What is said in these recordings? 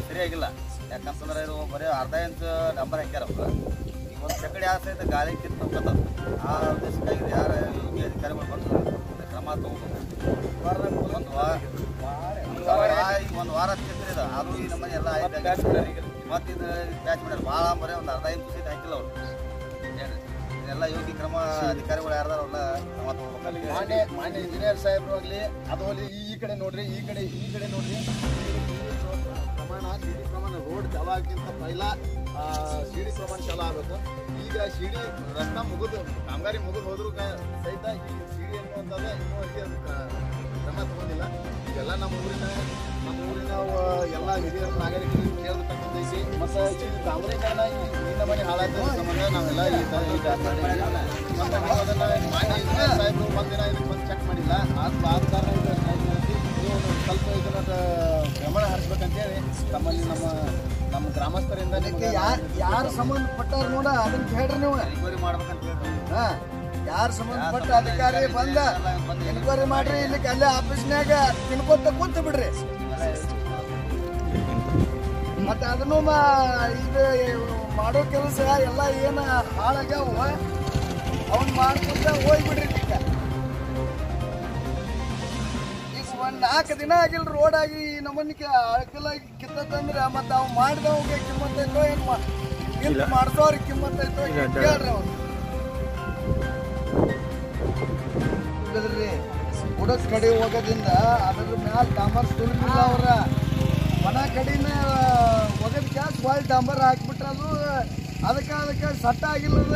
ಸರಿಯಾಗಿಲ್ಲ ಯಾಕಂತಂದ್ರೆ ಇದು ಬರೀ ಅರ್ಧ ಇಂಚ್ ಡಂಬರ್ ಹಾಕ್ಯಾರ ಅವ್ರು ಈಗ ಒಂದು ಚಕಡಿ ಆ ಸಹಿತ ಗಾಳಿ ಕಿತ್ತು ಹೋಗ್ತದ ಆ ಉದ್ದೇಶಕ್ಕಾಗಿ ಯಾರು ಈ ಅಧಿಕಾರಿಗಳು ಬಂದು ಕ್ರಮ ತಗೋಬೇಕು ಒಂದು ವಾರ ಒಂದು ವಾರ ಈಗ ಒಂದು ವಾರ ಕಿತ್ತಿದೆ ಇದು ಆದರೂ ಈ ನಮ್ಮನೆ ಎಲ್ಲ ಆಯ್ತು ಮತ್ತೆ ಇದು ಪ್ಯಾಚ್ ಮಾಡ್ಯಾರ ಭಾಳ ಬರೀ ಒಂದು ಅರ್ಧ ಇಂಚ್ ಸಹಿತ ಹಾಕಿಲ್ಲ ಅವರು ಇದೆಲ್ಲ ಯೋಗ್ಯ ಕ್ರಮ ಅಧಿಕಾರಿಗಳು ಯಾರ್ದಾರಲ್ಲ ಕ್ರಮ ತಗೋಬೇಕು ಮಾನ್ಯ ಮಾನ್ಯ ಇಂಜಿನಿಯರ್ ಸಾಹೇಬ್ರು ಆಗಲಿ ಅದು ಅಲ್ಲಿ ಈ ಕಡೆ ನೋಡ್ರಿ ಈ ಕಡೆ ಈ ಕಡೆ ನೋಡ್ರಿ ಪ್ರಮಾಣ ಸಿಡಿ ಪ್ರಮಾಣ ರೋಡ್ ಚಾಲು ಆಗಿಂತ ಪೈಲ ಸಿಡಿ ಪ್ರಮಾಣ ಚಾಲು ಆಗಬೇಕು ಈಗ ಸಿಡಿ ರಸ್ತಾ ಮುಗಿದು ಕಾಮಗಾರಿ ಮುಗಿದು ಹೋದ್ರು ಕ- ಸಹಿತ ಈ ಸಿಡಿ ಅನ್ನುವಂಥದ್ದು ಇನ್ನೂ ಅಲ್ಲಿ ಅದು ಕ- ಕ್ರಮ ತಗೊಂಡಿಲ್ಲ ಈಗೆಲ್ಲ ನಮ್ಮ ಊರಿನ ನಮ್ಮ ಊರಿನ ವ- ಎಲ್ಲ ಹಿರಿಯರ ನಾಗರಿಕರಿಗೆ ಕೇಳತಕ್ಕಂಥೈತಿ ಮತ್ತು ಈ ಕಾಮಗಾರಿಗಳನ್ನ ಈ ಮನೆ ಹಾಳಾದ ಸಂಬಂಧ ನಾವೆಲ್ಲ ಈ ತ- ಈ ತ- ಮತ್ತೆ ನಾವು ಅದನ್ನ ಮಾನ್ಯ ಇಂಜಿನಿಯರ್ ಸಾಹೇಬ್ರು ಒಂದಿನ ಇದಕ್ಕೆ ಬಂದು ಚೆಕ್ ಮಾಡಿಲ್ಲ ಆದ ಆದ ಕಾರಣ ಇದು ಏನಾಯ್ತು ನೀವು ಒಂದು ಸ್ವಲ್ಪ ಇದನ್ನ ದ- ಗಮನ ಹರಿಸ್ಬೇಕಂತೇಳಿ ತಮ್ಮಲ್ಲಿ ನಮ್ಮ ನಮ್ಮ ಗ್ರಾಮಸ್ಥರಿಂದ ಅದಕ್ಕೆ ನಿಮ್ಗೆ ಯಾರು ಯಾರು ಸಂಬಂಧಪಟ್ಟಾರ ನೋಡ ಅದನ್ನ ಹೇಳ್ರಿ ನೀವು ರಿಕವರಿ ಮಾಡ್ಬೇಕಂತ ಹೇಳ್ರಿ ಹಾ ಯಾರು ಸಂಬಂಧಪಟ್ಟ ಅಧಿಕಾರಿ ಬಂದ ಎನ್ಕ್ವೈರಿ ಮಾಡ್ರಿ ಇಲ್ಲಿ ಅಲ್ಲೇ ಆಫೀಸ್ನ್ಯಾಗ ತಿನ್ಕೊತ ಕುಂತ ಬಿಡ್ರಿ ಮತ್ತೆ ಅದನ್ನು ಮಾ- ಇದು ಮಾಡೋ ಕೆಲಸ ಎಲ್ಲ ಏನ ಹಾಳಾಗ್ಯಾವ ಅವನ್ ಮಾಡ್ಕೊಂತ ಹೋಗ್ಬಿಡ್ರಿ ಈಗ ಈಗ ಒಂದ್ ನಾಲ್ಕು ದಿನ ಆಗಿಲ್ಲ ರೋಡ್ ಆಗಿ ನಮ್ಮನ್ನ ಅಳಕಲಾಗಿ ಕಿತ್ತಂದ್ರ ಮತ್ತೆ ಅವ್ ಮಾಡಿದವ್ಗೆ ಕಿಮ್ಮತ್ ಐತೋ ಏನ್ ಮಾ- ನಿಂತ್ ಮಾಡ್ದವ್ರಿಗೆ ಕಿಮ್ಮತ್ ಐತೋ ಕೇಳ್ರಿ ಅವ್ನು ಬುಡಕ್ ಕಡೆ ಹೋಗೋದ್ರಿಂದ ಅದ್ರ ಮ್ಯಾಲ ಡಾಂಬರ್ ಸುರಿಲಿಲ್ಲ ಅವ್ರ ಮನ ಕಡಿನ ಒಗದ್ ಕ್ಯಾಸ್ ಬಾಳ್ ಡಾಂಬರ್ ಹಾಕ್ಬಿಟ್ರ ಅದು ಅದಕ್ಕೆ ಅದಕ್ಕೆ ಸಟ್ಟ ಆಗಿಲ್ಲದ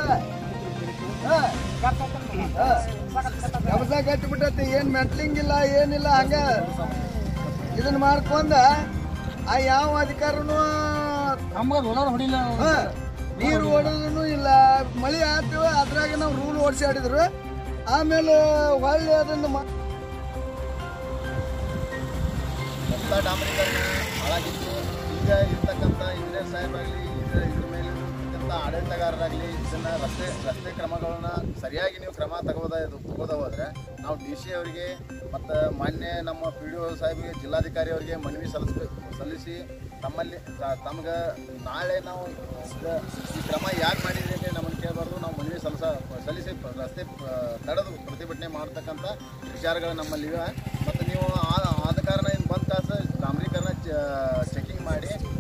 ಕಬಸ ಕಟ್ಟಿಬಿಟ್ಟೈತಿ ಏನ್ ಮೆಟ್ಲಿಂಗ್ ಇಲ್ಲ ಏನಿಲ್ಲ ಹಂಗ ಇದನ್ನ ಮಾಡ್ಕೊಂಡ ಆ ಯಾವ ಅಧಿಕಾರನು ಹೊಡಿಲ್ಲ ಹಾ, ನೀರು ಓಡೋದನು ಇಲ್ಲ ಮಳಿ ಆತು ಅದ್ರಾಗ ನಾವು ರೂಲ್ ಓಡಿಸಾಡಿದ್ರು ಆಮೇಲೆ ಹೊಳ್ಳಿ ಅದನ್ನ ಮಾ- ಎಲ್ಲ ಡಾಂಬರೀಕರಣ ಹಾಳಾಗಿತ್ತು ಈಗ ಇರ್ತಕ್ಕಂಥ ಇಂಜಿನಿಯರ್ ಸಾಹೇಬರಾಗಲಿ ಇದ್ರ ಇದ್ರ ಮೇಲೆ ಇರ್ತಕ್ಕಂಥ ಆಡಳಿತಗಾರರಾಗಲಿ ಇದನ್ನ ರಸ್ತೆ ರಸ್ತೆ ಕ್ರಮಗಳನ್ನ ಸರಿಯಾಗಿ ನೀವು ಕ್ರಮ ತಗೋದ ತಗೋದ ಹೋದ್ರೆ ನಾವು ಡಿ ಸಿ ಅವರಿಗೆ ಮತ್ತು ಮಾನ್ಯ ನಮ್ಮ ಪಿ ಡಿ ಒ ಸಾಹೇಬರಿಗೆ ಜಿಲ್ಲಾಧಿಕಾರಿ ಅವರಿಗೆ ಮನವಿ ಸಲ್ಲಿಸ್ಬೇಕು ಸಲ್ಲಿಸಿ ತಮ್ಮಲ್ಲಿ ತ- ತಮ್ಗೆ ನಾಳೆ ನಾವು ಇದ- ಈ ಕ್ರಮ ಯಾಕೆ ಮಾಡಿದ್ರಿ ಅಂತ ನಮ್ಮನ್ನು ಕೇಳಬಾರ್ದು ನಾವು ಮನವಿ ಸಲ್ಲಿಸ ಸಲ್ಲಿಸಿ ಪ- ರಸ್ತೆ ಪ- ತಡೆದು ಪ್ರತಿಭಟನೆ ಮಾಡ್ತಕ್ಕಂಥ ವಿಚಾರಗಳು ನಮ್ಮಲ್ಲಿವೆ ಮತ್ತು ನೀವು ಆ- ಆದ ಕಾರಣ ಇನ್ನು ಬಂದ ತಾಸು ಡಾಂಬರೀಕರಣ ಚೆಕಿಂಗ್ ಮಾಡಿ